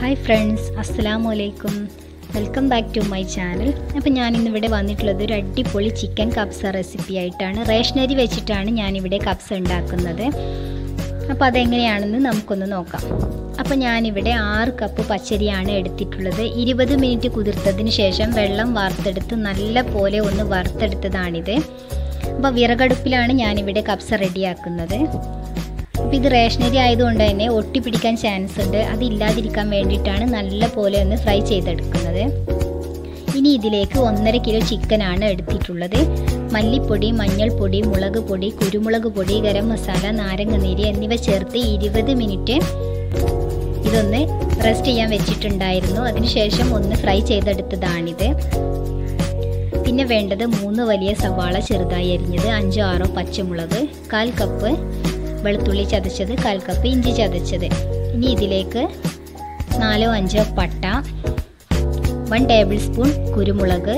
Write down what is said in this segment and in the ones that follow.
hi friends അസ്സലാമു അലൈക്കും welcome back to my channel അപ്പോൾ ഞാൻ ഇന്നിവിടെ വന്നിട്ടുള്ളത് ഒരു അടിപൊളി ചിക്കൻ കപ്സ റെസിപ്പി ആയിട്ടാണ് റേഷനരി വെച്ചിട്ടാണ് ഞാനിവിടെ കപ്സ ഉണ്ടാക്കുന്നത് അപ്പോൾ അതെങ്ങനെയാണെന്ന് നമുക്കൊന്ന് നോക്കാം അപ്പോൾ ഞാനിവിടെ ആറ് കപ്പ് പച്ചരിയാണ് എടുത്തിട്ടുള്ളത് ഇരുപത് മിനിറ്റ് കുതിർത്തതിന് ശേഷം വെള്ളം വാർത്തെടുത്ത് നല്ല പോലെ ഒന്ന് വറുത്തെടുത്തതാണിത് അപ്പോൾ വിറകടുപ്പിലാണ് ഞാനിവിടെ കപ്സ റെഡിയാക്കുന്നത് അപ്പോൾ ഇത് റേഷനരി ആയതുകൊണ്ട് തന്നെ ഒട്ടിപ്പിടിക്കാൻ ചാൻസ് ഉണ്ട് അതില്ലാതിരിക്കാൻ വേണ്ടിയിട്ടാണ് നല്ല പോലെ ഒന്ന് ഫ്രൈ ചെയ്തെടുക്കുന്നത് ഇനി ഇതിലേക്ക് ഒന്നര കിലോ ചിക്കനാണ് എടുത്തിട്ടുള്ളത് മല്ലിപ്പൊടി മഞ്ഞൾപ്പൊടി മുളക് പൊടി കുരുമുളക് പൊടി ഗരം മസാല നാരങ്ങനീര് എന്നിവ ചേർത്ത് ഇരുപത് മിനിറ്റ് ഇതൊന്ന് റെസ്റ്റ് ചെയ്യാൻ വെച്ചിട്ടുണ്ടായിരുന്നു അതിനുശേഷം ഒന്ന് ഫ്രൈ ചെയ്തെടുത്തതാണിത് പിന്നെ വേണ്ടത് മൂന്ന് വലിയ സവാള ചെറുതായി അരിഞ്ഞത് അഞ്ചോ ആറോ പച്ചമുളക് കാൽ കപ്പ് വെളുത്തുള്ളി ചതച്ചത് കാൽ കപ്പ് ഇഞ്ചി ചതച്ചത് ഇനി ഇതിലേക്ക് നാലോ അഞ്ചോ പട്ട വൺ ടേബിൾ സ്പൂൺ കുരുമുളക്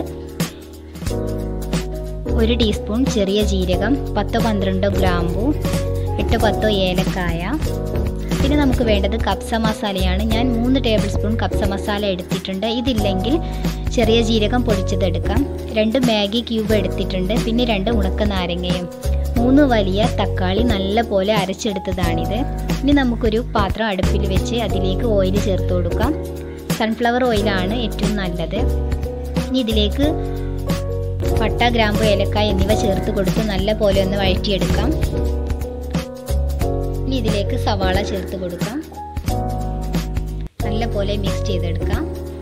ഒരു ടീസ്പൂൺ ചെറിയ ജീരകം പത്തോ പന്ത്രണ്ടോ ഗ്രാമ്പു എട്ടോ പത്തോ ഏലക്കായ പിന്നെ നമുക്ക് വേണ്ടത് കപ്സ മസാലയാണ് ഞാൻ മൂന്ന് ടേബിൾ സ്പൂൺ കപ്സ മസാല എടുത്തിട്ടുണ്ട് ഇതില്ലെങ്കിൽ ചെറിയ ജീരകം പൊടിച്ചതെടുക്കാം രണ്ട് മാഗി ക്യൂബ് എടുത്തിട്ടുണ്ട് പിന്നെ രണ്ട് ഉണക്ക നാരങ്ങയും മൂന്ന് വലിയ തക്കാളി നല്ല പോലെ അരച്ചെടുത്തതാണിത് ഇനി നമുക്കൊരു പാത്രം അടുപ്പിൽ വെച്ച് അതിലേക്ക് ഓയിൽ ചേർത്ത് കൊടുക്കാം സൺഫ്ലവർ ഓയിലാണ് ഏറ്റവും നല്ലത് ഇനി ഇതിലേക്ക് പട്ട ഗ്രാമ്പു ഏലക്കായ എന്നിവ ചേർത്ത് കൊടുത്ത് നല്ല പോലെ ഒന്ന് വഴറ്റിയെടുക്കാം ഇനി ഇതിലേക്ക് സവാള ചേർത്ത് കൊടുക്കാം നല്ല പോലെ മിക്സ് ചെയ്തെടുക്കാം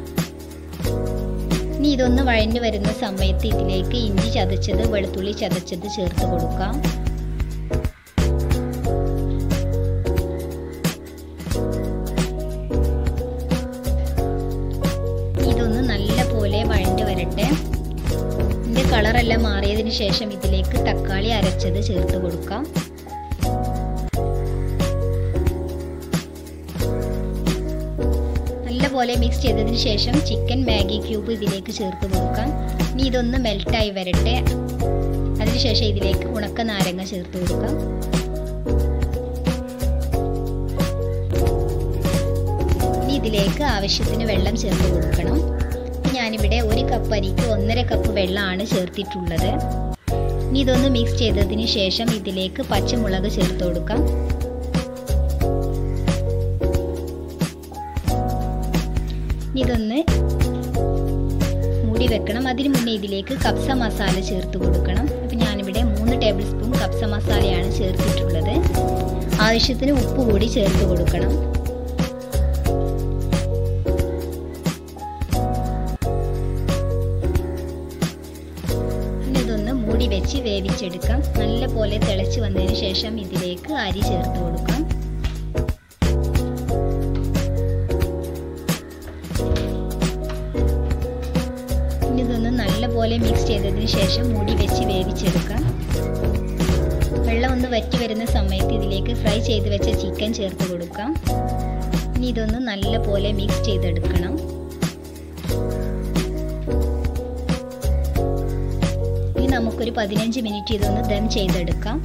ഇനി ഇതൊന്ന് വഴഞ്ഞു വരുന്ന സമയത്ത് ഇതിലേക്ക് ഇഞ്ചി ചതച്ചത് വെളുത്തുള്ളി ചതച്ചത് ചേർത്ത് കൊടുക്കാം ഇതൊന്ന് നല്ല പോലെ വഴഞ്ഞു വരട്ടെ ഇതിൻ്റെ കളറെല്ലാം മാറിയതിന് ശേഷം ഇതിലേക്ക് തക്കാളി അരച്ചത് ചേർത്ത് കൊടുക്കാം നല്ലപോലെ മിക്സ് ചെയ്തതിന് ശേഷം ചിക്കൻ മാഗി ക്യൂബ് ഇതിലേക്ക് ചേർത്ത് കൊടുക്കാം ഇനി ഇതൊന്ന് മെൽറ്റായി വരട്ടെ അതിനുശേഷം ഇതിലേക്ക് ഉണക്ക നാരങ്ങ ചേർത്ത് കൊടുക്കാം ഇനി ഇതിലേക്ക് ആവശ്യത്തിന് വെള്ളം ചേർത്ത് കൊടുക്കണം ഞാനിവിടെ ഒരു കപ്പ് അരിക്ക് ഒന്നര കപ്പ് വെള്ളമാണ് ചേർത്തിട്ടുള്ളത് ഇനി ഇതൊന്ന് മിക്സ് ചെയ്തതിന് ശേഷം ഇതിലേക്ക് പച്ചമുളക് ചേർത്ത് കൊടുക്കാം ഇതൊന്ന് മൂടി വെക്കണം അതിന് മുന്നേ ഇതിലേക്ക് കപ്സ മസാല ചേർത്ത് കൊടുക്കണം അപ്പം ഞാനിവിടെ മൂന്ന് ടേബിൾ സ്പൂൺ കപ്സ മസാലയാണ് ചേർത്തിട്ടുള്ളത് ആവശ്യത്തിന് ഉപ്പ് കൂടി ചേർത്ത് കൊടുക്കണം ഇതൊന്ന് മൂടി വെച്ച് വേവിച്ചെടുക്കാം നല്ല പോലെ തിളച്ച് വന്നതിന് ശേഷം ഇതിലേക്ക് അരി ചേർത്ത് കൊടുക്കാം ഇതൊന്ന് നല്ലപോലെ മിക്സ് ചെയ്തതിന് ശേഷം മൂടി വെച്ച് വേവിച്ചെടുക്കാം വെള്ളം ഒന്ന് വറ്റി വരുന്ന സമയത്ത് ഇതിലേക്ക് ഫ്രൈ ചെയ്ത് വെച്ച ചിക്കൻ ചേർത്ത് കൊടുക്കാം ഇനി ഇതൊന്ന് നല്ലപോലെ മിക്സ് ചെയ്തെടുക്കണം ഇനി നമുക്കൊരു പതിനഞ്ച് മിനിറ്റ് ഇതൊന്ന് ദം ചെയ്തെടുക്കാം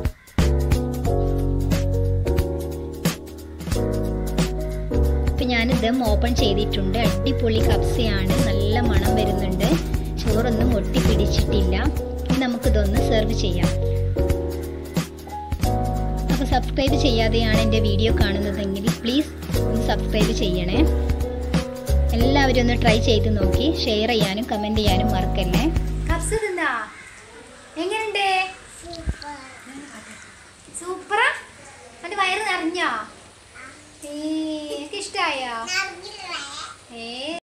ഇപ്പം ഞാൻ ദം ഓപ്പൺ ചെയ്തിട്ടുണ്ട് അടിപൊളി കപ്സയാണ് നല്ല മണം വരുന്നുണ്ട് ചോറൊന്നും ഒട്ടി പിടിച്ചിട്ടില്ല ഇനി നമുക്കിതൊന്ന് സെർവ് ചെയ്യാം അപ്പോൾ സബ്സ്ക്രൈബ് ചെയ്യാതെയാണ് എൻ്റെ വീഡിയോ കാണുന്നതെങ്കിൽ പ്ലീസ് ഒന്ന് സബ്സ്ക്രൈബ് ചെയ്യണേ എല്ലാവരും ഒന്ന് ട്രൈ ചെയ്ത് നോക്കി ഷെയർ ചെയ്യാനും കമൻറ്റ് ചെയ്യാനും മറക്കല്ലേ കപ്സ തിന്നാ എങ്ങനെയുണ്ട് സൂപ്പറാ എന്റെ വയറ് നിറഞ്ഞോ ഏ എനിക്ക് ഇഷ്ടായോ ഏ